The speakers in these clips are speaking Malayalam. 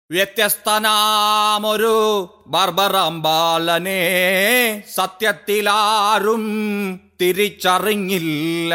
വ്യത്യസ്തനാമൊരു ബർബറമ്പാലനെ സത്യത്തിലാരും തിരിച്ചറിഞ്ഞില്ല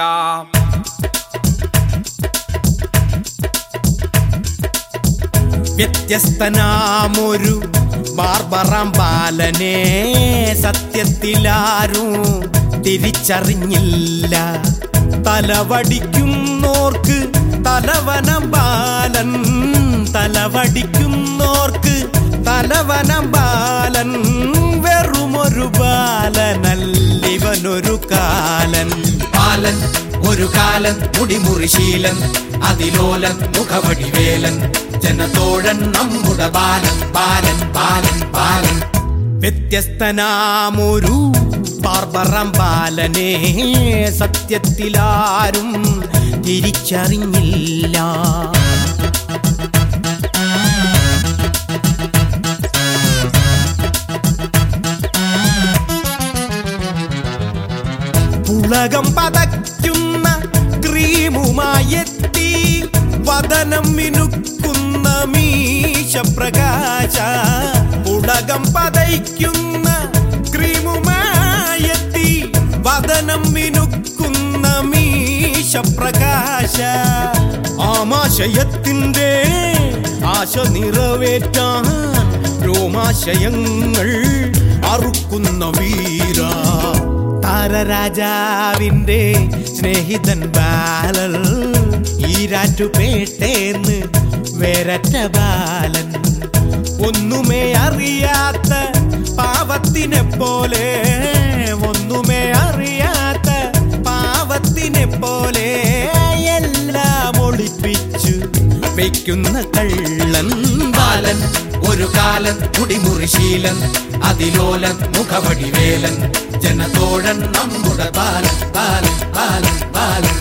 വ്യത്യസ്തനാമൊരു ബാർബറാം ബാലനെ സത്യത്തിലാരും തിരിച്ചറിഞ്ഞില്ല തലവടിക്കുന്നോർക്ക് തലവനം ബാലൻ തലവടിക്കുന്നോർക്ക് തലവനം ബാലൻ വെറുമൊരു ബാലനല്ലിവനൊരു കാലൻ ബാലൻ ഒരു കാലൻ മുടിമുറിശീലൻ അതിലോലൻ മുഖവടിവേലൻ ജനതോഴൻ നമ്മുടെ ബാലൻ ബാലൻ ബാലൻ ബാലൻ വ്യത്യസ്തനാമൊരു ബാർബറം ബാലനെ സത്യത്തിലാരും തിരിച്ചറിഞ്ഞില്ല പുളകം പതയ്ക്കുന്ന ക്രീമുമായെത്തി വദനം മിനുക്കുന്ന മീശപ്രകാശ പുളകം പതയ്ക്കുന്ന ക്രീമുമായെത്തി വദനം മിനുക്കുന്ന മീശപ്രകാശ ആമാശയത്തിൻ്റെ ആശ നിറവേറ്റാൻ രോമാശയങ്ങൾ അറുക്കുന്ന വീര താരരാജാവിന്റെ സ്നേഹിതൻ ബാലൻ ഈരാറ്റുപേട്ടേന്ന് വേരറ്റ ബാലൻ ഒന്നുമേ അറിയാത്ത പാവത്തിനെ പോലെ ഒന്നുമേ അറിയാത്ത പാവത്തിനെ പോലെ എല്ലാം ഒളിപ്പിച്ചു വയ്ക്കുന്ന കള്ളൻ ബാലൻ ഒരു കാലൻ മുടിമുറിശീലൻ അതിലോലൻ മുഖവടിവേലൻ ജനതോഴൻ നമ്മുടെ ബാലൻ ബാലൻ ബാലൻ ബാലൻ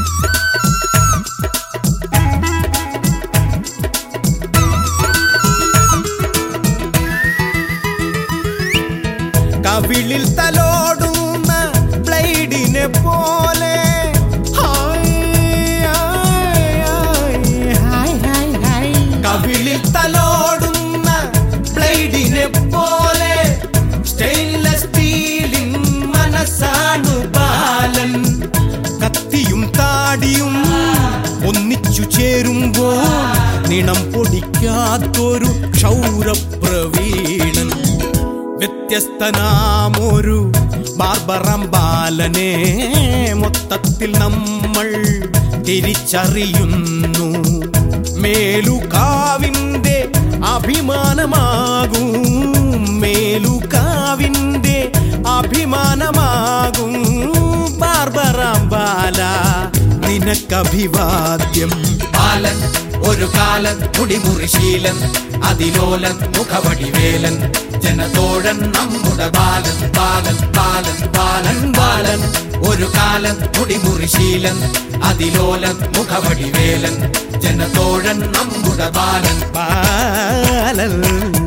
കവിളിൽ തലോടുന്ന ബ്ലൈഡിനെ പോലെ hi, hi, hi, hi, hi. കവിളിൽ തലോടുന്ന ബ്ലൈഡിനെ പോലെ സ്റ്റെയിൻലെസ് സ്റ്റീലിൻ മനസ്സാണു ബാലൻ കത്തിയും താടിയും ഒന്നിച്ചു ചേരുമ്പോൾ നിണം പൊടിക്കാത്തൊരു ക്ഷൗരപ്രവീണൻ വ്യത്യസ്തനാമൊരു ബാർബറം ബാലനെ മൊത്തത്തിൽ നമ്മൾ തിരിച്ചറിയുന്നു മേലുകാവിൻ്റെ അഭിമാനമാകും മേലുകാവിൻ്റെ അഭിമാനമാകും ബാർബറാം ബാല നിനക്കഭിവാദ്യം ബാലൻ ഒരു കാലൻ മുടിമുറിശീലൻ അതിലോലൻ മുഖവടിവേലൻ ജനതോഴൻ നമ്മുടെ ബാലൻ ബാലൻ ബാലൻ ബാലൻ ബാലൻ ഒരു കാലൻ മുടിമുറിശീലൻ അതിലോലൻ മുഖവടിവേലൻ ജനതോഴൻ നമ്മുടെ ബാലൻ ബാലൻ